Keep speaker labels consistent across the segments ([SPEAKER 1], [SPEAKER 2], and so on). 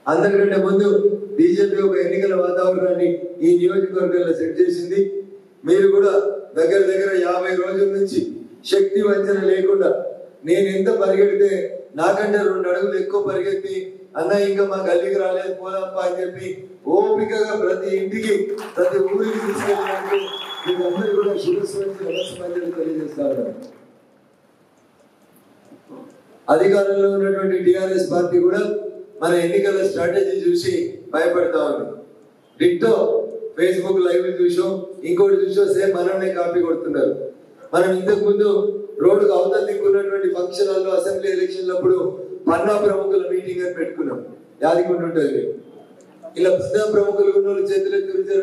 [SPEAKER 1] అందరికంటే ముందు బీజేపీ ఒక ఎన్నికల వాతావరణాన్ని ఈ నియోజకవర్గంలో సెట్ చేసింది మీరు కూడా దగ్గర దగ్గర యాభై రోజుల నుంచి శక్తి వంచన లేకుండా నేను ఎంత పరిగెడితే నాకంటే రెండు అడుగులు ఎక్కువ పరిగెత్తి అన్న ఇంకా మా గల్లీకి రాలేదు పోదాంపా అని చెప్పి ఓపికగా ప్రతి ఇంటికి ప్రతి ఊరికి తీసుకెళ్ళినట్టు మీకు అందరూ కూడా శుభస్వంతి నమస్కారాలు తెలియజేస్తా ఉన్నాను అధికారంలో ఉన్నటువంటి టిఆర్ఎస్ పార్టీ కూడా మన ఎన్నికల స్ట్రాటజీ చూసి భయపడతా ఉంది డిట్టో ఫేస్బుక్ లైవ్ చూసో ఇంకోటి చూసో సేమ్ మనల్నే కాపీ కొడుతున్నారు మనం ఇంతకు ముందు రోడ్డుకు అవతల దిక్కున్నటువంటి ఫంక్షన్ హాల్లో అసెంబ్లీ ఎలక్షన్ అప్పుడు పన్నా ప్రముఖుల మీటింగ్ అని పెట్టుకున్నాం యాదికుంటుంటుంది ఉంటుంది ఇలా పన్నా ప్రముఖులు ఉన్న వాళ్ళు చేతులు ఎత్తుతారు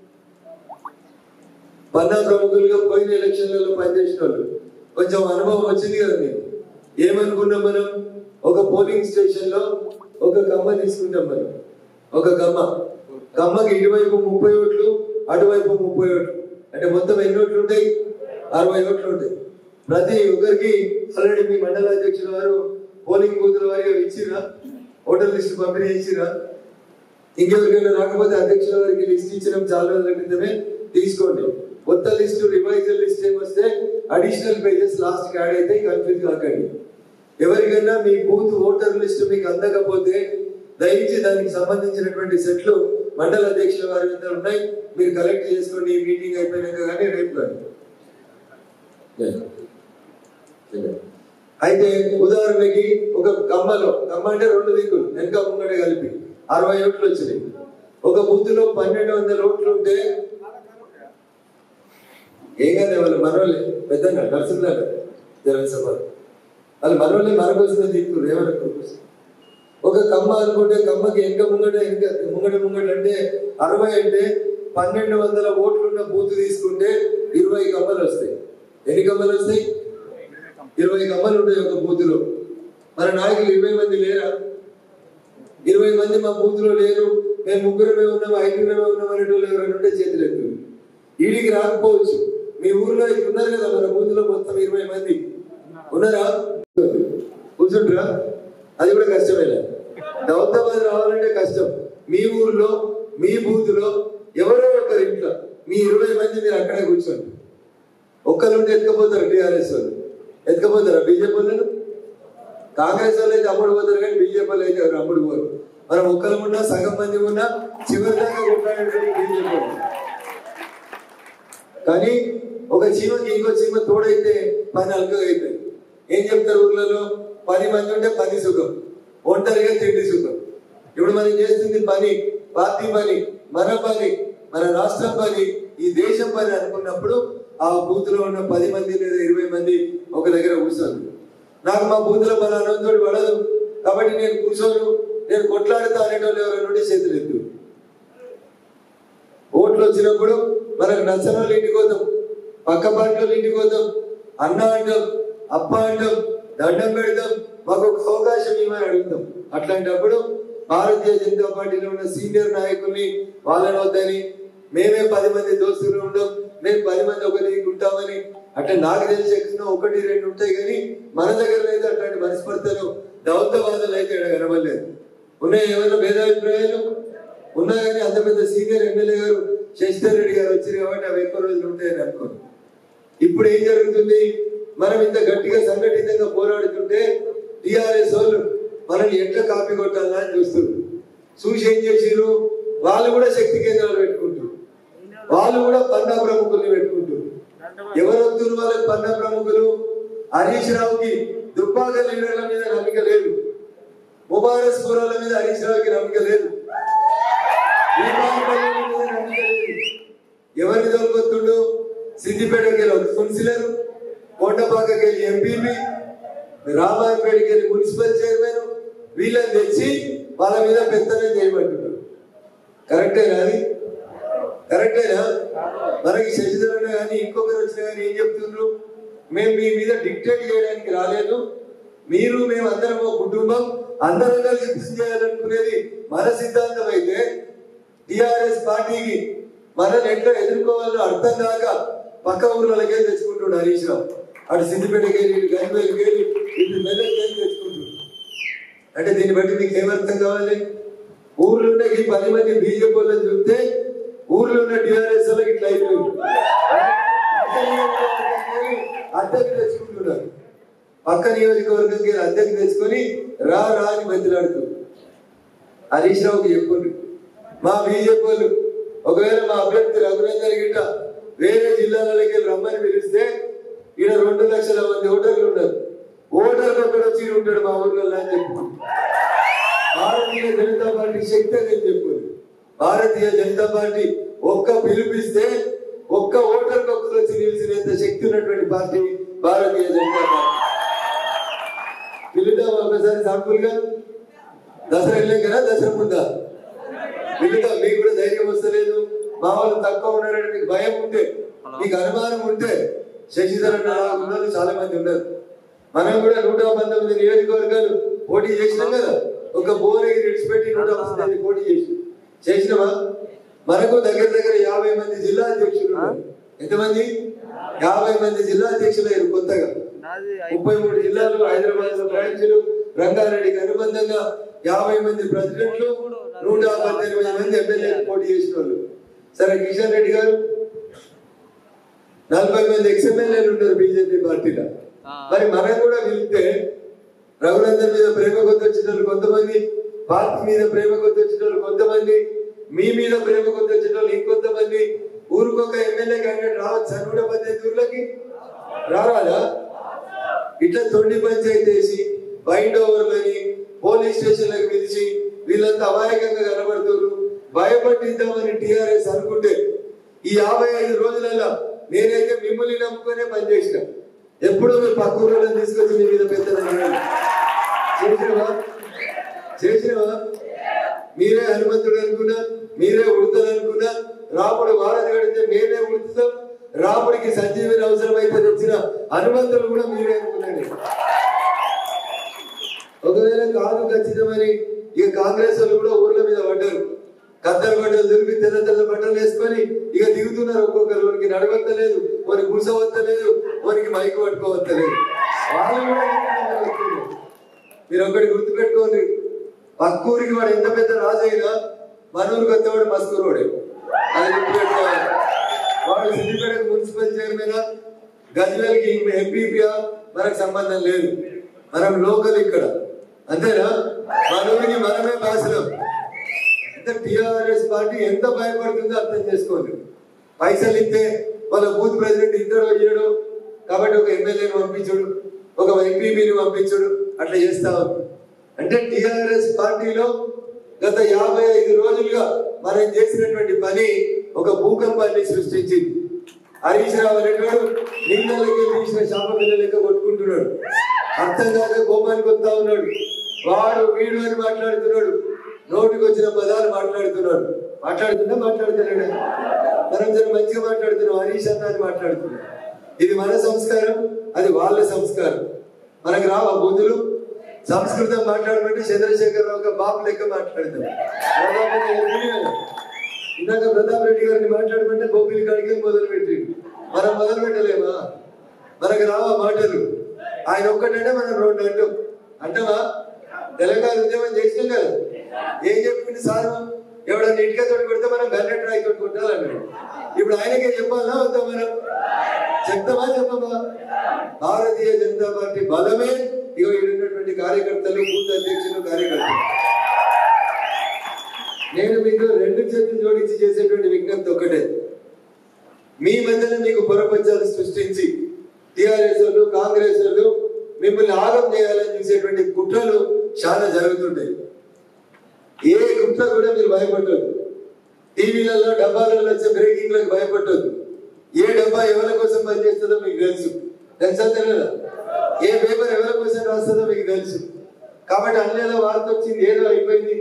[SPEAKER 1] పన్నా ప్రముఖులుగా పోయిన ఎలక్షన్లలో పనిచేసిన వాళ్ళు కొంచెం అనుభవం వచ్చింది కదా మీకు ఏమనుకున్నాం మనం ఒక పోలింగ్ స్టేషన్ లో ఒక గమ్మ తీసుకుంటాం మనం ఒక గమ్మ గమ్మకి ఇటువైపు ముప్పై ఓట్లు అటువైపు ముప్పై ఓట్లు అంటే మొత్తం ఎన్ని ఓట్లు ఉంటాయి అరవై ఓట్లు ఉంటాయి ప్రతి ఒక్కరికి ఆల్రెడీ మీ మండల అధ్యక్షుల వారు పోలింగ్ బూతుల వారిగా ఇచ్చిరా ఓటర్ లిస్ట్ పంపిణీ ఇచ్చిరా ఇంకెవరికైనా రాకపోతే అధ్యక్షుల వారికి లిస్ట్ ఇచ్చడం చాలా రోజుల క్రితమే తీసుకోండి కొత్త లిస్టు రివైజల్ లిస్ట్ ఏమొస్తే అడిషనల్ పేజెస్ లాస్ట్ యాడ్ అయితే కన్ఫ్యూజ్ కాకండి ఎవరికైనా మీ బూత్ ఓటర్ లిస్ట్ మీకు అందకపోతే దయచేసి దానికి సంబంధించినటువంటి సెట్లు మండల అధ్యక్షుల వారి వద్ద ఉన్నాయి మీరు కలెక్ట్ చేసుకోండి ఈ మీటింగ్ అయిపోయినాక కానీ రేపు కానీ అయితే ఉదాహరణకి ఒక గమ్మలో గమ్మ అంటే రెండు దిక్కులు వెనక ముంగడే కలిపి అరవై ఓట్లు వచ్చినాయి ఒక బూత్లో పన్నెండు వందల ఓట్లు ఉంటే ఏం కాదు వాళ్ళు మనోళ్ళే పెద్దగా నడుస్తున్నారు జగన్ సభ వాళ్ళు మనోళ్ళే మన కోసం దిక్కులు ఏమనుకోవచ్చు ఒక కమ్మ అనుకుంటే కమ్మకి వెనక ముంగట వెనక ముంగట ముంగట అంటే అరవై అంటే పన్నెండు వందల ఓట్లున్న బూత్ తీసుకుంటే ఇరవై కమ్మలు వస్తాయి ఎన్ని కమ్మలు వస్తాయి ఇరవై కమ్మలు ఉంటాయి ఒక బూత్లో మన నాయకులు ఇరవై మంది లేరా ఇరవై మంది మా బూత్లో లేరు మేము ముగ్గురమే ఉన్నాం ఐదుగురమే ఉన్నాం అనేటోళ్ళు ఎవరైనా ఉంటే చేతులు ఎత్తు ఈడికి రాకపోవచ్చు మీ ఊర్లో ఇక్కడ ఉన్నారు కదా మన బూత్లో మొత్తం ఇరవై మంది ఉన్నారా కూర్చుంటారా అది కూడా కష్టమేనా దౌతాబాద్ రావాలంటే కష్టం మీ ఊర్లో మీ బూత్లో ఎవరో ఒకరి ఇంట్లో మీ ఇరవై మంది మీరు అక్కడే కూర్చోండి ఒక్కరు ఉంటే ఎత్తుకపోతారు టీఆర్ఎస్ వాళ్ళు ఎత్తుకపోతారా బీజేపీ వాళ్ళు కాంగ్రెస్ వాళ్ళు అయితే అమ్ముడు పోతారు కానీ బీజేపీ వాళ్ళు అయితే ఎవరు అమ్ముడు పోరు మనం ఒక్కరు ఉన్నా సగం మంది ఉన్నా చివరి దాకా కొట్లాడేటువంటి బీజేపీ వాళ్ళు కానీ ఒక చీమకి ఇంకో చీమ తోడైతే పని అల్కగా అవుతుంది ఏం చెప్తారు ఊర్లలో పది మంది ఉంటే పది సుఖం ఒంటరిగా తిండి సుఖం ఇప్పుడు మనం చేస్తుంది పని పార్టీ పని మన పని మన రాష్ట్రం పని ఈ దేశం పని అనుకున్నప్పుడు ఆ బూత్ లో ఉన్న పది మంది లేదా ఇరవై మంది ఒక దగ్గర కూర్చోదు నాకు మా బూత్ లో పలానంతో పడదు కాబట్టి నేను కూర్చోను నేను కొట్లాడుతా అనేటోళ్ళు ఎవరైనా ఉంటే చేతులు ఎత్తు ఓట్లు వచ్చినప్పుడు మనకు నచ్చని వాళ్ళ ఇంటికి పోతాం పక్క పార్టీ వాళ్ళ ఇంటికి పోతాం అన్న అంటాం అప్ప అంటాం దండం పెడతాం మాకు ఒక అవకాశం ఇవ్వని అడుగుతాం అట్లాంటప్పుడు భారతీయ జనతా పార్టీలో ఉన్న సీనియర్ నాయకుల్ని వాళ్ళని వద్దని మేమే పది మంది దోస్తులు ఉండం మేము పది మంది ఒక దిక్కు ఉంటామని అట్లా నాకు తెలిసి ఎక్కడ ఒకటి రెండు ఉంటాయి కానీ మన దగ్గర అయితే అట్లాంటి మనస్పర్ధలు దౌత్యవాదాలు అయితే ఇక్కడ కనబడలేదు ఉన్నాయి ఏమైనా భేదాభిప్రాయాలు ఉన్నా కానీ అంత పెద్ద సీనియర్ ఎమ్మెల్యే గారు శశిధర్ రెడ్డి గారు వచ్చారు కాబట్టి అవి ఎక్కువ రోజులు ఉంటాయని అనుకోను ఇప్పుడు ఏం జరుగుతుంది మనం ఇంత గట్టిగా సంఘటితంగా పోరాడుతుంటే టిఆర్ఎస్ వాళ్ళు మనల్ని ఎట్లా కాపీ కొట్టాలా అని చూస్తున్నారు చూసి ఏం చేసిరు వాళ్ళు కూడా శక్తి కేంద్రాలు పెట్టుకుంటారు వాళ్ళు కూడా పన్నా ప్రముఖుల్ని పెట్టుకుంటారు ఎవరు వస్తున్నారు వాళ్ళకి పన్నా ప్రముఖులు హరీష్ రావుకి దుబ్బాక లీడర్ల మీద నమ్మిక లేదు ముబారక్ స్ఫూరాల మీద హరీష్ రావుకి నమ్మిక లేదు దీపావళి మీద నమ్మిక లేదు ఎవరిని దొరుకుతుండు సిద్దిపేటకి వెళ్ళి కౌన్సిలర్ కొండపాకకి వెళ్ళి ఎంపీపీ రామాయపేటకి వెళ్ళి మున్సిపల్ చైర్మన్ వీళ్ళని తెచ్చి వాళ్ళ మీద పెత్తనం చేయమంటున్నారు కరెక్టేనా అది కరెక్టేనా మనకి శశిధర్ అన్న కానీ ఇంకొకరు వచ్చినా కానీ ఏం చెప్తున్నారు మేము మీ మీద డిక్టేట్ చేయడానికి రాలేదు మీరు మేము అందరం ఒక కుటుంబం అందరం కలిసి కృషి చేయాలనుకునేది మన సిద్ధాంతం అయితే టిఆర్ఎస్ పార్టీకి మనల్ని ఎట్లా ఎదుర్కోవాలో అర్థం కాక పక్క ఊర్లకే తెచ్చుకుంటుండు హరీష్ రావు అటు సిద్దిపేటకి వెళ్ళి ఇటు గన్వేలుకి వెళ్ళి ఇటు మెదక్కి వెళ్ళి తెచ్చుకుంటుండు అంటే దీన్ని బట్టి మీకు ఏమర్థం కావాలి ఊర్లో ఉన్న ఈ పది మంది బీజేపీ వాళ్ళని చూస్తే ఊర్లో ఉన్న టీఆర్ఎస్ వాళ్ళకి ఇట్లా అయిపోయింది అద్దెకి తెచ్చుకుంటున్నారు పక్క నియోజకవర్గంకి అద్దెకి తెచ్చుకొని రా రా అని బతిలాడుతూ హరీష్ రావుకి చెప్పుండ్రు మా బీజేపీ వాళ్ళు ఒకవేళ మా అభ్యర్థి రఘునందన్ గిట్ట వేరే జిల్లాలకి రమ్మని పిలిస్తే ఈడ రెండు లక్షల మంది ఓటర్లు ఉన్నారు ఓటర్లు ఒకడు వచ్చి ఈడ ఉంటాడు మా ఊర్లో అని చెప్పు భారతీయ జనతా పార్టీ శక్తి అని చెప్పు భారతీయ జనతా పార్టీ ఒక్క పిలిపిస్తే ఒక్క ఓటర్కి ఒక్కరు వచ్చి నిలిచినంత శక్తి ఉన్నటువంటి పార్టీ భారతీయ జనతా పార్టీ పిలుద్దాం ఒకసారి శాంపుల్ గా దసరా వెళ్ళాం కదా దసరా ముందా పిలుద్దాం మీకు కూడా ధైర్యం వస్తలేదు మా వాళ్ళు తక్కువ ఉన్నారని మీకు భయం ఉంటే మీకు అనుమానం ఉంటే శశిధర్ అన్న లాగా ఉన్న వాళ్ళు చాలా మంది ఉన్నారు మనం కూడా నూట పంతొమ్మిది నియోజకవర్గాలు పోటీ చేసినాం కదా ఒక బోరగి విడిచిపెట్టి నూట పంతొమ్మిది పోటీ చేసి చేసినామా మనకు దగ్గర దగ్గర యాభై మంది జిల్లా అధ్యక్షులు ఉన్నారు ఎంతమంది యాభై మంది జిల్లా అధ్యక్షులు అయ్యారు కొత్తగా ముప్పై మూడు జిల్లాలు హైదరాబాద్ లో బ్రాంచ్లు రంగారెడ్డికి అనుబంధంగా యాభై మంది ప్రెసిడెంట్లు నూట పద్దెనిమిది మంది ఎమ్మెల్యే పోటీ చేసిన వాళ్ళు సరే కిషన్ రెడ్డి గారు నలభై మంది ఎక్స్ఎమ్మెల్యేలు ఉన్నారు బీజేపీ పార్టీలో మరి మనం కూడా వెళ్తే రఘునందన్ మీద ప్రేమ కొద్ది వచ్చిన వాళ్ళు కొంతమంది పార్టీ మీద ప్రేమ కొద్ది వచ్చిన వాళ్ళు కొంతమంది మీ మీద ప్రేమ కొద్ది వచ్చిన వాళ్ళు ఇంకొంతమంది ఊరికొక ఎమ్మెల్యే క్యాండిడేట్ రావచ్చు నూట పద్దెనిమిది ఊర్లకి రావాలా ఇట్లా తొండి పంచాయతీ వేసి బైండ్ ఓవర్లని పోలీస్ స్టేషన్లకు పిలిచి వీళ్ళంతా అమాయకంగా కనబడుతున్నారు భయపట్టిద్దామని టిఆర్ఎస్ అనుకుంటే ఈ యాభై ఐదు రోజులలో నేనైతే మిమ్మల్ని నమ్ముకునే పనిచేసిన ఎప్పుడూ మీరు పక్క ఊళ్ళని తీసుకొచ్చి మీ మీద పెద్దదని చేసినవా చేసినవా మీరే హనుమంతుడు అనుకున్నా మీరే ఉడతారు అనుకున్నా రాముడు వారధి కడితే మేమే ఉడుతాం రాముడికి సంజీవిని అవసరమైతే తెచ్చిన హనుమంతుడు కూడా మీరే అనుకున్నాడు ఒకవేళ కాదు ఖచ్చితమని ఇక కాంగ్రెస్ వాళ్ళు కూడా ఊర్ల మీద పడ్డారు కద్దరు బట్టలు దొరికి తెల్ల తెల్ల బట్టలు వేసుకొని ఇక దిగుతున్నారు ఒక్కొక్కరు వారికి నడవత్తలేదు వారికి గుసవత్తలేదు వారికి మైకు పట్టుకోవత్తలేదు వాళ్ళు కూడా ఎన్నికల్లో వస్తున్నారు. మీరు ఒకటి గుర్తుపెట్టుకోండి పక్కూరికి వాడు ఎంత పెద్ద రాజు అయినా మన ఊరికి వచ్చేవాడు మస్కూరోడే అది గుర్తుపెట్టుకోవాలి వాడు సిద్దిపేట మున్సిపల్ చైర్మన్ గజ్వేల్కి ఎంపీపీయా మనకు సంబంధం లేదు మనం లోకల్ ఇక్కడ అంతేనా మన ఊరికి మనమే బాసలం అంటే టిఆర్ఎస్ పార్టీ ఎంత భయపడుతుందో అర్థం చేసుకోండి పైసలు ఇస్తే వాళ్ళ బూత్ ప్రెసిడెంట్ ఇద్దరు అయ్యాడు కాబట్టి ఒక ఎమ్మెల్యేని పంపించుడు ఒక ఎంపీపీని పంపించుడు అట్లా చేస్తా ఉంది అంటే టిఆర్ఎస్ పార్టీలో గత యాభై ఐదు రోజులుగా మనం చేసినటువంటి పని ఒక భూకంపాన్ని సృష్టించింది హరీష్ రావు అనేవాడు నీళ్ళకి తీసిన శాప పిల్ల లెక్క కొట్టుకుంటున్నాడు అర్థం కాక కోపానికి వస్తా ఉన్నాడు వాడు వీడు అని మాట్లాడుతున్నాడు నోటికి వచ్చిన పదాలు మాట్లాడుతున్నాడు మాట్లాడుతున్నా మాట్లాడుతున్నాడు మనం జర మంచిగా మాట్లాడుతున్నాం హరీష్ అన్న అని మాట్లాడుతున్నాం ఇది మన సంస్కారం అది వాళ్ళ సంస్కారం మనకు రావా బుద్ధులు సంస్కృతం మాట్లాడమంటే చంద్రశేఖర్ రావు ఒక బాబు లెక్క మాట్లాడతాం ప్రతాప్ రెడ్డి గారు వినేవారు. ఇందాక ప్రతాప్ రెడ్డి గారిని మాట్లాడమంటే గోపిల్ కాడికి మొదలు పెట్టి మనం మొదలు పెట్టలేమా మనకు రావా మాటలు ఆయన ఒక్కటంటే మనం రెండు అంటాం అంటావా తెలంగాణ ఉద్యమం చేసినాం కదా ఏం చెప్పింది సార్ ఎవడన్నా ఇటుక తోటి కొడితే మనం గల్లెట్ రాయి తోటి కొట్టాలన్నాడు ఇప్పుడు ఆయనకే చెప్పాలా వద్దా మనం చెప్తామా చెప్పమా భారతీయ జనతా పార్టీ బలమే ఇక ఇక్కడ ఉన్నటువంటి కార్యకర్తలు బూత్ అధ్యక్షులు కార్యకర్తలు నేను మీకు రెండు చేతులు జోడించి చేసేటువంటి విజ్ఞప్తి ఒకటే మీ మధ్యన మీకు పొరపంచాలు సృష్టించి టిఆర్ఎస్ వాళ్ళు కాంగ్రెస్ వాళ్ళు మిమ్మల్ని ఆగం చేయాలని చూసేటువంటి కుట్రలు చాలా జరుగుతుంటాయి ఏ కుట్ర కూడా మీరు భయపడదు టీవీలలో డబ్బాలలో వచ్చే బ్రేకింగ్ లకు భయపడదు ఏ డబ్బా ఎవరి కోసం పనిచేస్తుందో మీకు తెలుసు తెలుసా తెలియదా ఏ పేపర్ ఎవరి కోసం రాస్తుందో మీకు తెలుసు కాబట్టి అన్నేదో వార్త వచ్చింది ఏదో అయిపోయింది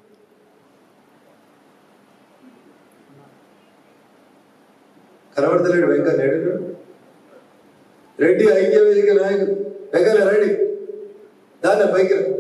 [SPEAKER 1] కనబడతలేడు వెంకయ్య నాయుడు రెడ్డి ఐక్య వేదిక నాయకుడు వెంకయ్య రెడ్డి దాన్ని పైకి రా.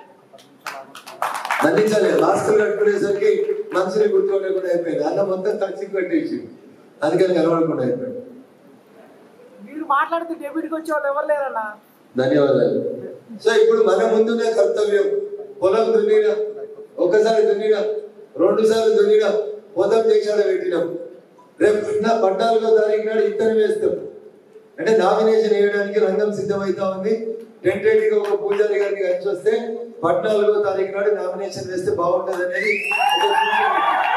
[SPEAKER 1] దండించాలి మాస్కులు కట్టుకునేసరికి మనిషిని గుర్తుపట్టకుండా అయిపోయింది అన్న మొత్తం తడిచి కట్టేసి అందుకని కనబడకుండా అయిపోయింది
[SPEAKER 2] మీరు మాట్లాడితే డెబిట్కి వచ్చే వాళ్ళు ఎవరు లేరన్నా
[SPEAKER 1] ధన్యవాదాలు సో ఇప్పుడు మన ముందున్న కర్తవ్యం పొలం దున్నిన ఒక్కసారి దున్నినా రెండు సార్లు దున్నినా పొదం చేశాడ పెట్టినాం రేపు పద్నా పద్నాలుగో తారీఖు నాడు ఇత్తనం వేస్తాం అంటే నామినేషన్ వేయడానికి రంగం సిద్ధమైతా ఉంది టెంటేటివ్ ఒక పూజారి గారికి కలిసి వస్తే పద్నాలుగో తారీఖు నాడు నామినేషన్ వేస్తే బాగుంటది అనేది ఒక సూచన.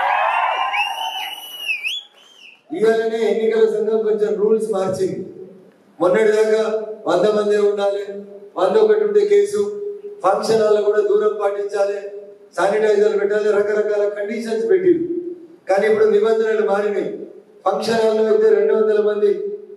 [SPEAKER 1] ఇవాళనే ఎన్నికల సంఘం కొంచెం రూల్స్ మార్చింది మొన్నటిదాకా వంద మందే ఉండాలి వంద ఒకటి ఉంటే కేసు ఫంక్షన్ హాల్లో కూడా దూరం పాటించాలి శానిటైజర్ పెట్టాలి రకరకాల కండిషన్స్ పెట్టింది కానీ ఇప్పుడు నిబంధనలు మారినాయి ఫంక్షన్ హాల్లో అయితే రెండు వందల మంది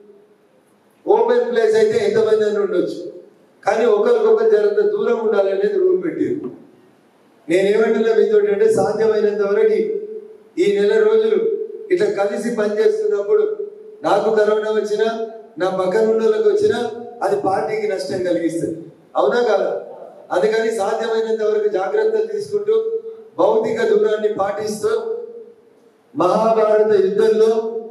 [SPEAKER 1] ఓపెన్ ప్లేస్ అయితే ఎంతమంది అని ఉండొచ్చు కానీ ఒకరికొకరు జరంత దూరం ఉండాలి అనేది రూల్ పెట్టారు నేనేమంటున్నా మీతో అంటే సాధ్యమైనంత వరకు ఈ నెల రోజులు ఇట్లా కలిసి పనిచేస్తున్నప్పుడు నాకు కరోనా వచ్చినా నా పక్కన ఉన్న వాళ్ళకి వచ్చినా అది పార్టీకి నష్టం కలిగిస్తుంది అవునా కాదా అందుకని సాధ్యమైనంత వరకు జాగ్రత్తలు తీసుకుంటూ భౌతిక దూరాన్ని పాటిస్తూ మహాభారత యుద్ధంలో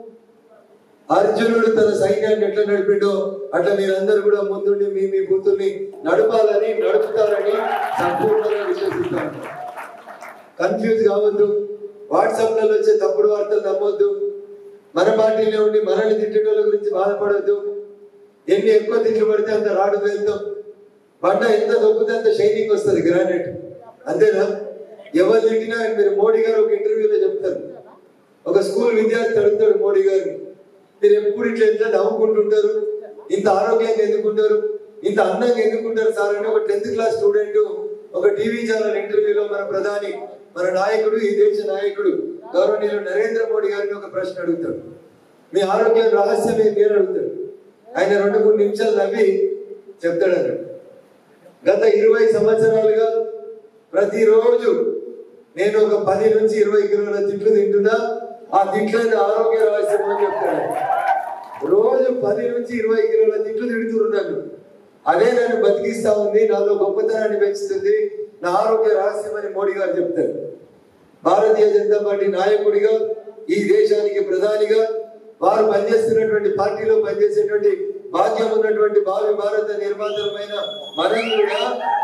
[SPEAKER 1] అర్జునుడు తన సైన్యాన్ని ఎట్లా నడిపిండో అట్లా మీరందరూ కూడా ముందుండి మీ మీ బూతుల్ని నడపాలని నడుపుతారని సంపూర్ణంగా విశ్వసిస్తాను కన్ఫ్యూజ్ కావద్దు వాట్సాప్లలో వచ్చే తప్పుడు వార్తలు నమ్మొద్దు మన పార్టీలో ఉండి మనల్ని తిట్టేటోళ్ళ గురించి బాధపడొద్దు ఎన్ని ఎక్కువ తిట్లు పడితే అంత రాడు వెళ్తాం బండ ఎంత దొక్కితే అంత షైనింగ్ వస్తుంది గ్రానైట్ అంతేనా ఎవరు తిట్టినా మీరు మోడీ గారు ఒక ఇంటర్వ్యూలో చెప్తారు ఒక స్కూల్ విద్యార్థి అడుగుతాడు మోడీ గారిని మీరు ఎప్పుడు ఇట్లా ఎంత నవ్వుకుంటుంటారు ఇంత ఆరోగ్యంగా ఎందుకుంటారు ఇంత అందంగా ఎందుకుంటారు సార్ అని ఒక టెన్త్ క్లాస్ స్టూడెంట్ ఒక టీవీ ఛానల్ ఇంటర్వ్యూలో మన ప్రధాని మన నాయకుడు ఈ దేశ నాయకుడు గౌరవనీయులు నరేంద్ర మోడీ గారిని ఒక ప్రశ్న అడుగుతాడు మీ ఆరోగ్యం రహస్యం ఏంటి అని అడుగుతాడు ఆయన రెండు మూడు నిమిషాలు నవ్వి చెప్తాడు అన్నాడు గత ఇరవై సంవత్సరాలుగా ప్రతిరోజు నేను ఒక పది నుంచి ఇరవై కిలోల తిట్లు తింటున్నా ఆ తిట్లని ఆరోగ్య రహస్యం అని చెప్తాడు రోజు పది నుంచి ఇరవై కిలోల తిట్లు తిడుతున్నాను అదే నన్ను బతికిస్తా ఉంది నాలో గొప్పతనాన్ని పెంచుతుంది నా ఆరోగ్య రహస్యం అని మోడీ గారు చెప్తారు భారతీయ జనతా పార్టీ నాయకుడిగా ఈ దేశానికి ప్రధానిగా వారు పనిచేస్తున్నటువంటి పార్టీలో పనిచేసేటువంటి భాగ్యం ఉన్నటువంటి భావి భారత నిర్మాతలమైన మనం కూడా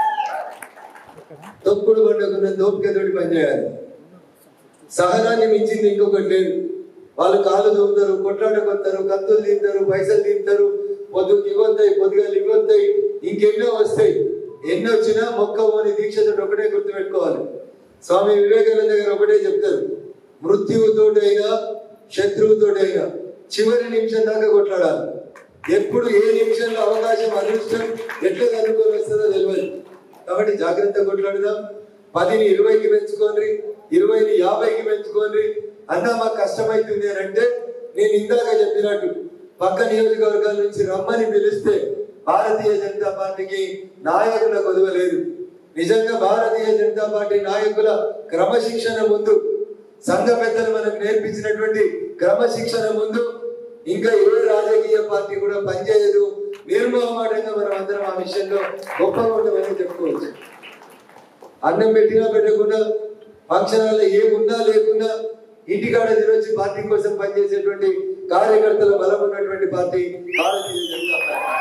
[SPEAKER 1] తొక్కుడు బండకున్న దోపికతోటి పనిచేయాలి సహనాన్ని మించింది ఇంకొకటి లేదు వాళ్ళు కాళ్ళు దూపుతారు కొట్లాడకొస్తారు కత్తులు తింటారు పైసలు తింటారు పొద్దుకు ఇవ్వతాయి పొద్దుగా ఇవ్వతాయి ఇంకెన్నో వస్తాయి ఎన్ని వచ్చినా మొక్క పోని దీక్షతో ఒకటే గుర్తుపెట్టుకోవాలి స్వామి వివేకానంద గారు ఒకటే చెప్తారు మృత్యువుతోటైనా శత్రువుతోటైనా చివరి నిమిషం దాకా కొట్లాడాలి ఎప్పుడు ఏ నిమిషంలో అవకాశం అదృష్టం ఎట్లా కనుక్కొని వస్తుందో తెలియదు కాబట్టి జాగ్రత్త కొట్లాడదాం పదిని ఇరవైకి పెంచుకోండి ఇరవైని యాభైకి పెంచుకోండి అన్నా మాకు కష్టమైతుంది అని అంటే నేను ఇందాక చెప్పినట్టు పక్క నియోజకవర్గాల నుంచి రమ్మని పిలిస్తే భారతీయ జనతా పార్టీకి నాయకుల కొదవలేదు నిజంగా భారతీయ జనతా పార్టీ నాయకుల క్రమశిక్షణ ముందు సంఘ పెద్దలు మనకు నేర్పించినటువంటి క్రమశిక్షణ ముందు ఇంకా ఏ రాజకీయ పార్టీ కూడా పనిచేయదు నిర్మోహమాటంగా మనం అందరం ఆ విషయంలో గొప్పగా ఉండమని చెప్పుకోవచ్చు అన్నం పెట్టినా పెట్టకుండా ఫంక్షన్ హాల్లో ఏమున్నా లేకున్నా ఇంటికాడ తినొచ్చి పార్టీ కోసం పనిచేసేటువంటి కార్యకర్తల బలం ఉన్నటువంటి పార్టీ భారతీయ జనతా పార్టీ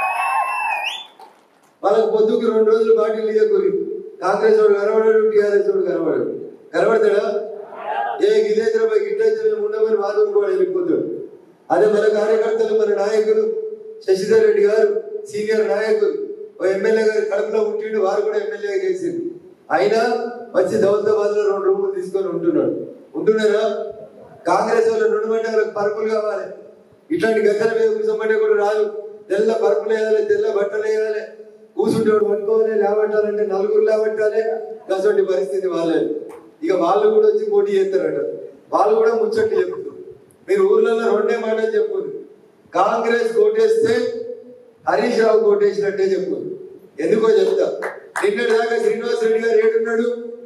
[SPEAKER 1] వాళ్ళకి పొద్దుకు రెండు రోజులు పార్టీలు ఇవ్వకూరి కాంగ్రెస్ వాడు కనబడాడు టీఆర్ఎస్ వాడు కనబడాడు కనబడతాడా ఏ గిలేంద్రపై గిట్లయితే ఉండమని వాదం కూడా వెళ్ళిపోతాడు అదే మన కార్యకర్తలు మన నాయకులు శశిధర్ రెడ్డి గారు సీనియర్ నాయకులు ఓ ఎమ్మెల్యే గారు కడపలో ఉంటుండు వారు కూడా ఎమ్మెల్యే చేసిండు అయినా వచ్చి దౌలతాబాద్ లో రెండు రూములు తీసుకొని ఉంటున్నాడు ఉంటున్నారా కాంగ్రెస్ వాళ్ళ రెండు మండలకు పరుపులు కావాలి ఇట్లాంటి గద్దల మీద కూర్చోమంటే కూడా రాదు తెల్ల పరుపులు వేయాలి తెల్ల బట్టలు వేయాలి కూర్చుంటే వాడు పట్టుకోవాలి లేవట్టాలంటే నలుగురు లేవట్టాలి అటువంటి పరిస్థితి వాళ్ళే ఇక వాళ్ళు కూడా వచ్చి పోటీ చేస్తారట వాళ్ళు కూడా ముచ్చట్లు చెప్తారు మీరు ఊర్లలో రెండే మాటలు చెప్పుకోరు కాంగ్రెస్ కోటేస్తే హరీష్ రావు కోటేసినట్టే చెప్పు ఎందుకో చెప్తా నిన్నటి దాకా శ్రీనివాస్ రెడ్డి గారు ఏడున్నాడు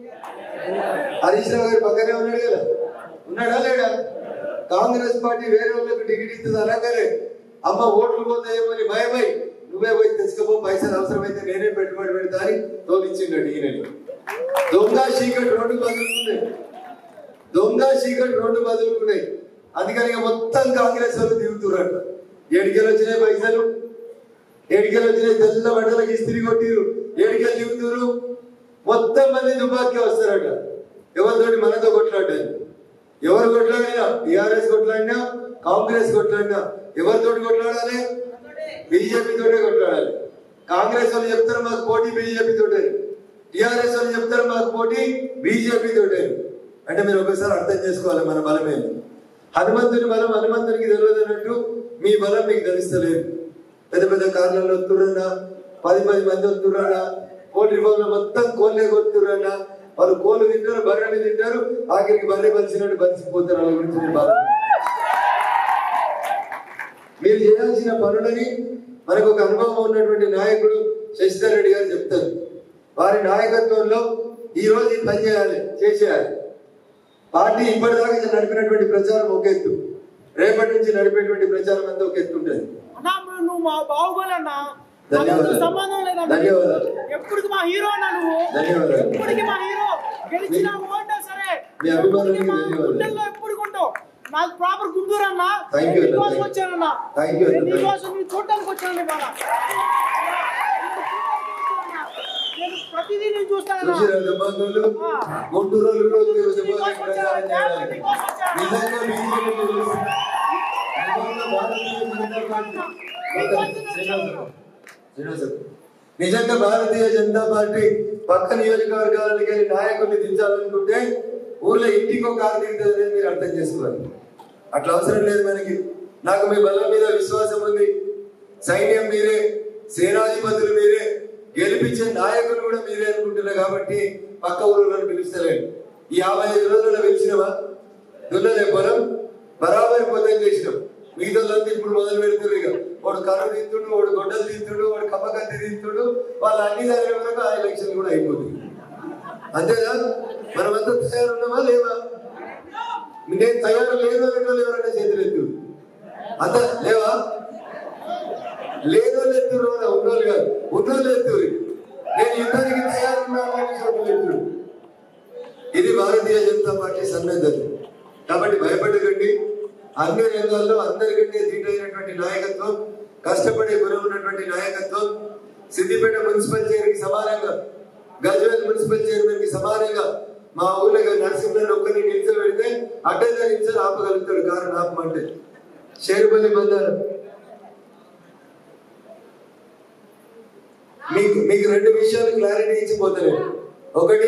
[SPEAKER 1] హరీష్ రావు గారు పక్కనే ఉన్నాడు కదా ఉన్నాడా లేడా కాంగ్రెస్ పార్టీ వేరే వాళ్ళకి టికెట్ ఇస్తుంది అనగానే అమ్మ ఓట్లు పోతాయేమో అని భయమై నువ్వే పోయి తెచ్చుకోపో పైసలు అవసరమైతే నేనే పెట్టుబడి పెడతా అని తోలిచ్చిండడు ఈయన దొంగ చీకటి రెండు బదులుకున్నాయి దొంగ చీకటి రెండు బదులుకున్నాయి అందుకని ఇక మొత్తం కాంగ్రెస్ వాళ్ళు దిగుతున్నట్టు ఏడికెళ్ళి వచ్చినాయి పైసలు ఏడికెళ్ళి వచ్చినాయి తెల్ల బట్టలకి ఇస్త్రీ కొట్టిరు ఏడికెళ్ళి దిగుతురు మొత్తం మంది దుబాక్కి వస్తారట ఎవరితోటి మనతో కొట్లాడాలి ఎవరు కొట్లాడినా టిఆర్ఎస్ కొట్లాడినా కాంగ్రెస్ కొట్లాడినా ఎవరితోటి కొట్లాడాలి బీజేపీ తోటే కొట్లాడాలి కాంగ్రెస్ వాళ్ళు చెప్తారు మాకు పోటీ బీజేపీ తోటే టిఆర్ఎస్ వాళ్ళు చెప్తారు మాకు పోటీ బీజేపీ తోటే అంటే మీరు ఒకసారి అర్థం చేసుకోవాలి మన బలమే హనుమంతుని బలం హనుమంతునికి తెలియదు అన్నట్టు మీ బలం మీకు తెలుస్తలేదు పెద్ద పెద్ద కార్లలో వస్తున్నా పది పది మంది వస్తున్నా కోటి రూపాయలు మొత్తం కోళ్ళే కొడుతున్నా వాళ్ళు కోళ్ళు తింటారు బర్రెలు తింటారు ఆఖరికి బర్రె బలిసినట్టు బలిసిపోతారు వాళ్ళ గురించి నేను బాధ మీరు చేయాల్సిన పనులని మనకు ఒక అనుభవం ఉన్నటువంటి నాయకుడు శశిధర్ రెడ్డి గారు చెప్తారు వారి నాయకత్వంలో ఈ రోజు ఈ పని చేయాలి చేసేయాలి పార్టీ ఇప్పటిదాకా నడిపినటువంటి ప్రచారం ఒక ఎత్తు రేపటి నుంచి నడిపేటువంటి ప్రచారం అంతా ఒక ఎత్తు ఉంటుంది
[SPEAKER 2] అన్నా మరి నువ్వు మా బాహుబలి అన్నా
[SPEAKER 1] ధన్యవాదాలు.
[SPEAKER 2] నాతో సంబంధం లేదన్నా
[SPEAKER 1] ధన్యవాదాలు.
[SPEAKER 2] ఎప్పటికి మా హీరో అన్నా నువ్వు
[SPEAKER 1] ధన్యవాదాలు.
[SPEAKER 2] ఎప్పటికి మా హీరో గెలిచినా ఓటా సరే
[SPEAKER 1] మీ అభిమానానికి
[SPEAKER 2] ఎప్పటికీ మా
[SPEAKER 1] ధన్యవాదాలు.
[SPEAKER 2] గుండెల్లో ఎప్పుడు కొంటావు నాకు ప్రాపర్ గుంటూరు అన్నా
[SPEAKER 1] Thank you,
[SPEAKER 2] నేను
[SPEAKER 1] అన్న.
[SPEAKER 2] నీకోసం వచ్చానన్నా
[SPEAKER 1] Thank you, అన్న.
[SPEAKER 2] నేను నీకోసం నీ చూడటానికి వచ్చాను ఇవాళ నేను ప్రతిదీ నేను చూస్తానన్నా
[SPEAKER 1] చూసిరా దెబ్బలు గుంటూరు వాళ్ళు కూడా వచ్చి రోజు దెబ్బలు ప్రచారం చేయాలి. నిజంగా బీజేపీ గెలుస్తుంది. నిజంగా భారతీయ జనతా పార్టీ శ్రీనివాసరావు. శ్రీనివాసరావు. నిజంగా భారతీయ జనతా పార్టీ పక్క నియోజకవర్గాలకి వెళ్ళి నాయకుల్ని దించాలనుకుంటే ఊర్లో ఇంటికి ఒక కారు దిగుతుంది అనేది మీరు అర్థం చేసుకోవాలి అట్లా అవసరం లేదు మనకి నాకు మీ బలం మీద విశ్వాసం ఉంది సైన్యం మీరే సేనాధిపతులు మీరే గెలిపించే నాయకులు కూడా మీరే అనుకుంటున్నారు కాబట్టి పక్క ఊళ్ళో పిలుస్తలేండి ఈ యాభై ఐదు రోజుల్లో పిలిచినవా దున్నలే పొలం బరాబరి పొద్దున చేసినాం మిగతా ఇప్పుడు మొదలు పెడుతున్నారు ఇక వాడు కర్ర తింటుడు వాడు గొడ్డలు తింటుడు వాడు కమ్మకత్తి తింటుడు వాళ్ళు అన్ని చదివే వరకు ఆ ఎలక్షన్ కూడా అయిపోతుంది అంతేనా మనమంతా తయారున్నామా లేవా నేను తయారు లేదు అనేటోళ్ళు ఎవరైనా చేతులు ఎత్తు అంత లేవా లేదోళ్ళు ఎత్తురు ఉన్నోళ్ళు కాదు ఉన్నోళ్ళు ఎత్తురు నేను యుద్ధానికి తయారున్నాను అని చేతులు ఎత్తురు ఇది భారతీయ జనతా పార్టీ సన్నద్ధత కాబట్టి భయపడకండి అన్ని రంగాల్లో అందరికంటే ధీటైనటువంటి నాయకత్వం కష్టపడే గురం ఉన్నటువంటి నాయకత్వం సిద్దిపేట మున్సిపల్ చైర్కి సమానంగా గజ్వేల్ మున్సిపల్ చైర్మన్ కి సమానంగా మా ఊళ్ళో నరసింహన్ ఒక్కరిని నిలిచబెడితే అడ్డంగా నిలిచి ఆపగలుగుతాడు కారు ఆపమంటే షేరుపల్లి బంగారం మీకు మీకు రెండు విషయాలు క్లారిటీ ఇచ్చిపోతాను ఒకటి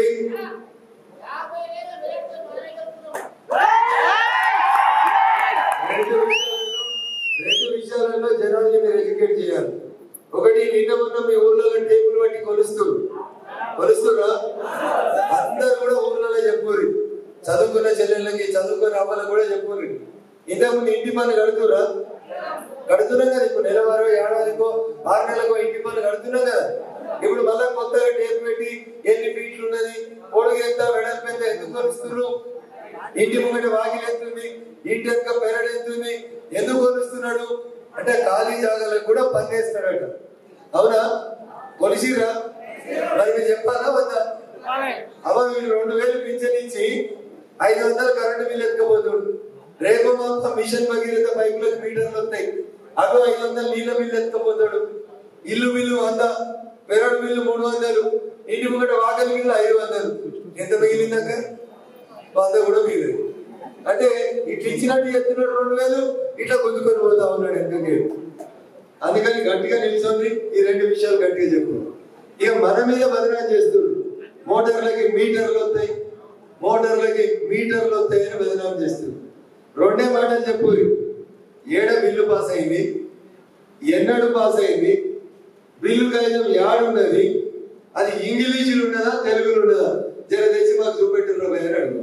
[SPEAKER 1] రెండు విషయాలలో రెండు విషయాలలో జనాల్ని మీరు ఎడ్యుకేట్ చేయాలి ఒకటి నిన్న మొన్న మీ ఊర్లో టేబుల్ బట్టి కొలుస్తూ కొలుస్తురా అందరు కూడా ఊర్లలో చెప్పుర్రి చదువుకున్న చెల్లెళ్ళకి చదువుకున్న అమ్మలకు కూడా చెప్పుర్రి ఇంతకుముందు ఇంటి పన్ను కడుతురా కడుతున్నాం కదా ఇప్పుడు నెలవారో ఏడాదికో ఆరు నెలకో ఇంటి పన్ను కడుతున్నాం కదా ఇప్పుడు మళ్ళా కొత్తగా టేపు పెట్టి ఎన్ని ఫీట్లు ఉన్నది పొడుగు ఎంత వెడల్పు ఎంత ఎందుకు కొలుస్తున్నారు ఇంటి ముంగట వాకిలి ఎత్తుంది ఇంటి యొక్క పెరడు ఎత్తుంది ఎందుకు కొలుస్తున్నాడు అంటే ఖాళీ జాగాలకు కూడా పన్నేస్తాడట అవునా కొలిసిరా మరి మీరు చెప్పాలా వద్దా అవ వీళ్ళు రెండు వేలు పింఛన్ ఇచ్చి ఐదు వందలు కరెంటు బిల్లు ఎత్తుకపోతుండు రేపు మొత్తం మిషన్ భగీరథ పైపులకు మీటర్లు వస్తాయి అవి ఐదు వందలు నీళ్ళ బిల్లు ఎత్తుకపోతాడు ఇల్లు బిల్లు వంద పెరడు బిల్లు మూడు వందలు ఇంటి ముంగట వాకలి బిల్లు ఐదు వందలు ఎంత మిగిలిందాక వంద కూడా మిగిలింది అంటే ఇట్లా ఇచ్చినట్టు ఎత్తున్నాడు రెండు వేలు ఇట్లా గుంజుకొని పోతా ఉన్నాడు ఎందుకు అందుకని గట్టిగా నిలిచింది ఈ రెండు విషయాలు గట్టిగా చెప్పు ఇక మన మీద బదనాలు చేస్తున్నారు మోటార్లకి మీటర్లు వస్తాయి మోటార్లకి మీటర్లు వస్తాయని బదనాలు చేస్తున్నారు రెండే మాటలు చెప్పు ఏడ బిల్లు పాస్ అయింది ఎన్నడు పాస్ అయింది బిల్లు కాగితం యాడున్నది అది ఇంగ్లీషులు ఉన్నదా తెలుగులో ఉన్నదా జర తెచ్చి మాకు చూపెట్టున్నారు అని అడుగు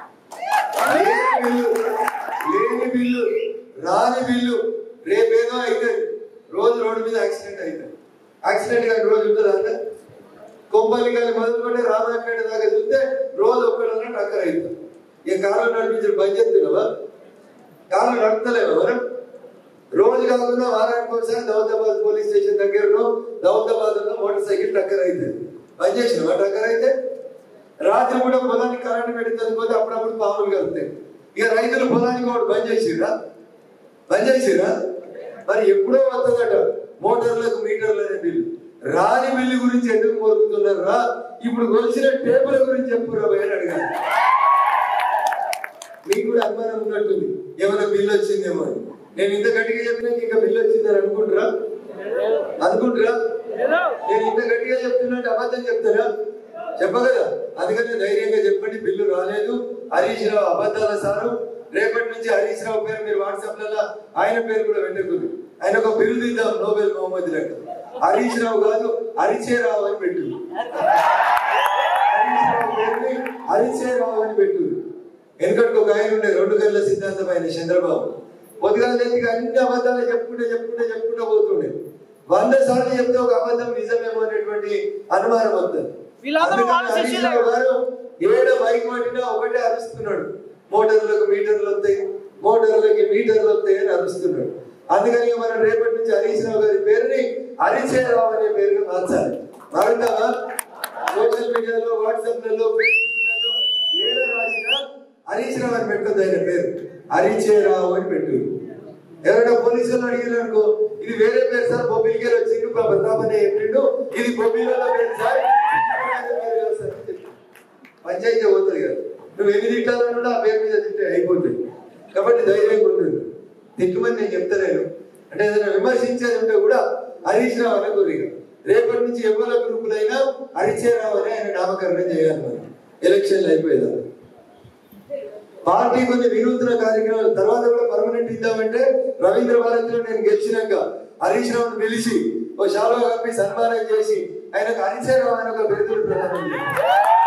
[SPEAKER 1] లేని బిల్లు లేని బిల్లు రాని బిల్లు రేపేదో అయితే రోజు రోడ్డు మీద యాక్సిడెంట్ అవుతుంది యాక్సిడెంట్ కానీ రోజు ఉంటుంది అంత కొంపల్లి కానీ మొదలుకుంటే రామాయపేట దాకా చూస్తే రోజు ఒక్కడన్నా టక్కర్ అవుతుంది ఇక కారు నడిపించిన బంద్ చేస్తున్నావా కారు నడుపుతలేవా మనం రోజు కాకుండా వారానికి ఒకసారి దౌలతాబాద్ పోలీస్ స్టేషన్ దగ్గరలో దౌలతాబాద్ లో మోటార్ సైకిల్ టక్కర్ అవుతుంది బంద్ చేసినావా టక్కర్ అయితే రాత్రి కూడా పొలానికి కరెంట్ పెడితే పోతే అప్పుడప్పుడు పాములు కలుగుతాయి ఇక రైతులు పొలానికి ఒకటి బంద్ చేసిరా బంద్ చేసిరా మరి ఎప్పుడో వస్తుందట మోటార్లకు మీటర్లు అనే బిల్లు రాని బిల్లు గురించి ఎందుకు కోరుకుతున్నారు రా ఇప్పుడు కొలిచిన టేబుల్ గురించి చెప్పురా భయ అని అడిగాను మీకు కూడా అనుమానం ఉన్నట్టుంది ఏమైనా బిల్లు వచ్చిందేమో అని నేను ఇంత గట్టిగా చెప్పినా ఇంకా బిల్లు వచ్చిందని అనుకుంటారా అనుకుంటారా
[SPEAKER 2] ఏదో
[SPEAKER 1] నేను ఇంత గట్టిగా చెప్తున్నట్టు అబద్ధం చెప్తారా చెప్పగలరా అందుకని ధైర్యంగా చెప్పండి బిల్లు రాలేదు హరీష్ రావు అబద్ధాల సారు రేపటి నుంచి హరీష్ రావు పేరు మీరు వాట్సాప్ లలో ఆయన పేరు కూడా పెట్టకూడదు ఆయన ఒక బిరుదు ఇద్దాం నోబెల్ మొహమ్మద్ లెక్క హరీష్ రావు కాదు హరిచే రావు అని పెట్టు హరీష్ రావు పేరుని హరిచే రావు అని పెట్టు ఎందుకంటే ఒక ఆయన ఉండే రెండు గంటల సిద్ధాంతం ఆయన చంద్రబాబు పొద్దుగాల లేచి అన్ని అబద్ధాలు చెప్పుకుంటే చెప్పుకుంటే చెప్పుకుంటూ పోతుండే వంద సార్లు చెప్తే ఒక అబద్ధం నిజమేమో అనేటువంటి అనుమానం వస్తుంది
[SPEAKER 2] వీళ్ళందరూ వాళ్ళ
[SPEAKER 1] అందుకని హరీష్
[SPEAKER 2] శిష్యులే.
[SPEAKER 1] రావు గారు ఏడ మైక్ పట్టినా ఒకటే అరుస్తున్నాడు మోటార్లకు మీటర్లు వస్తాయి మోటార్లకి మీటర్లు వస్తాయి అని అరుస్తున్నాడు అందుకని ఇక మనం రేపటి నుంచి హరీష్ రావు గారి పేరుని హరిచే రావు అనే పేరుగా మార్చాలి మారుతావా సోషల్ మీడియాలో వాట్సాప్లలో ఫేస్బుక్లలో ఏడ రాసినా హరీష్ రావు అని పెట్టొద్దు ఆయన పేరు హరిచే రావు అని పెట్టు ఎవరైనా పోలీసులు అడిగారు అనుకో ఇది వేరే పేరు సార్ బొబ్బిలికి వచ్చిండు ప్రతాప్ అనే చెప్పిండు ఇది బొబ్బిల పేరు సార్ ఆయన పేరు కాదు సార్ అని చెప్పి. పంచాయతీ పోతుంది కదా నువ్వు ఎన్ని తిట్టాలని కూడా ఆ పేరు మీద తింటే అయిపోతుంది కాబట్టి ధైర్యంగా ఉంటుంది తిట్టుమని నేను చెప్తలేను అంటే ఏదైనా విమర్శించేది ఉంటే కూడా హరీష్ రావు అనే కోరిక రేపటి నుంచి ఎవరి గ్రూపులైనా హరిచే రావు అని ఆయన నామకరణం చేయాలి మరి ఎలక్షన్లు అయిపోయేదా పార్టీ కొన్ని వినూత్న కార్యక్రమాలు తర్వాత కూడా పర్మనెంట్ ఇద్దామంటే రవీంద్ర భారతిలో నేను గెలిచినాక హరీష్ రావును పిలిచి ఓ శాలువా కప్పి సన్మానం చేసి ఆయనకు హరిచే రావు అని ఒక బిరుదులు ప్రదానం చేయాలి.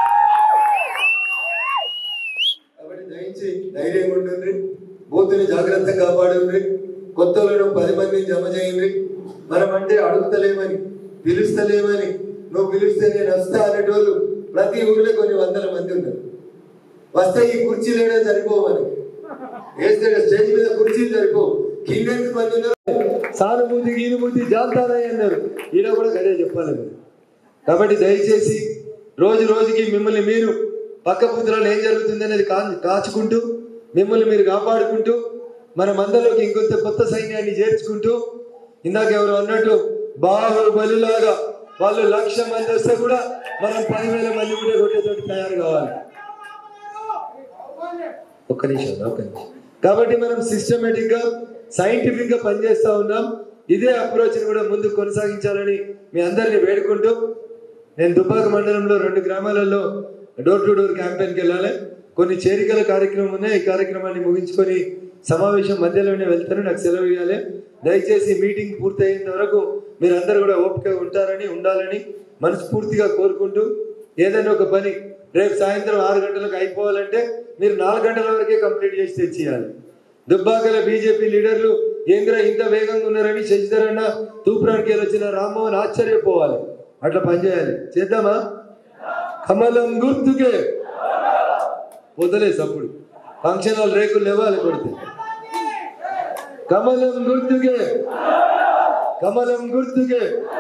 [SPEAKER 1] కాబట్టి దయించి ధైర్యంగా ఉండండి బూతుని జాగ్రత్తగా కాపాడండి కొత్తలను పది మందిని జమ చేయండి మనం అంటే అడుగుతలేమని పిలుస్తలేమని నువ్వు పిలిస్తే నేను వస్తా అనేటోళ్ళు ప్రతి ఊర్లో కొన్ని వందల మంది ఉన్నారు వస్తే ఈ కుర్చీలు సరిపోవని వేస్తే స్టేజ్ మీద కుర్చీలు సరిపోవు కింద మంది ఉన్నారు సానుభూతి గీనుభూతి జాతారాయి అన్నారు ఈయన కూడా గదే చెప్పాలి మీరు. కాబట్టి దయచేసి రోజు రోజుకి మిమ్మల్ని మీరు పక్క పుత్రాలు ఏం జరుగుతుంది అనేది కా కాచుకుంటూ మిమ్మల్ని మీరు కాపాడుకుంటూ మన మందలోకి ఇంకొంత కొత్త సైన్యాన్ని చేర్చుకుంటూ ఇందాక ఎవరు అన్నట్టు బాహుబలిలాగా వాళ్ళు లక్ష మంది వస్తే కూడా మనం పదివేల మంది కూడా కొట్టేటట్టు తయారు కావాలి ఒక్క నిమిషం ఒక్క నిమిషం కాబట్టి మనం సిస్టమేటిక్ గా సైంటిఫిక్ గా పనిచేస్తా ఉన్నాం ఇదే అప్రోచ్ కూడా ముందు కొనసాగించాలని మీ అందరిని వేడుకుంటూ నేను దుబ్బాక మండలంలో రెండు గ్రామాలలో డోర్ టు డోర్ క్యాంపెయిన్కి వెళ్ళాలి కొన్ని చేరికల కార్యక్రమం ఉన్నాయి ఈ కార్యక్రమాన్ని ముగించుకొని సమావేశం మధ్యలోనే వెళ్తాను నాకు సెలవు ఇవ్వాలి దయచేసి మీటింగ్ పూర్తయ్యేంత వరకు మీరందరూ కూడా ఓపిక ఉంటారని ఉండాలని మనస్ఫూర్తిగా కోరుకుంటూ ఏదైనా ఒక పని రేపు సాయంత్రం ఆరు గంటలకు అయిపోవాలంటే మీరు నాలుగు గంటల వరకే కంప్లీట్ చేసి తెచ్చేయాలి దుబ్బాకల బీజేపీ లీడర్లు ఏంద్ర ఇంత వేగంగా ఉన్నారని శశిధర్ అన్న తూప్రానికి వెళ్ళి వచ్చిన రామ్మోహన్ ఆశ్చర్యపోవాలి అట్లా పనిచేయాలి చేద్దామా కమలం గుర్తుకే వదలే సప్పుడు ఫంక్షన్ హాల్ రేకులు లేవాలి కొడితే కమలం గుర్తుకే కమలం గుర్తుకే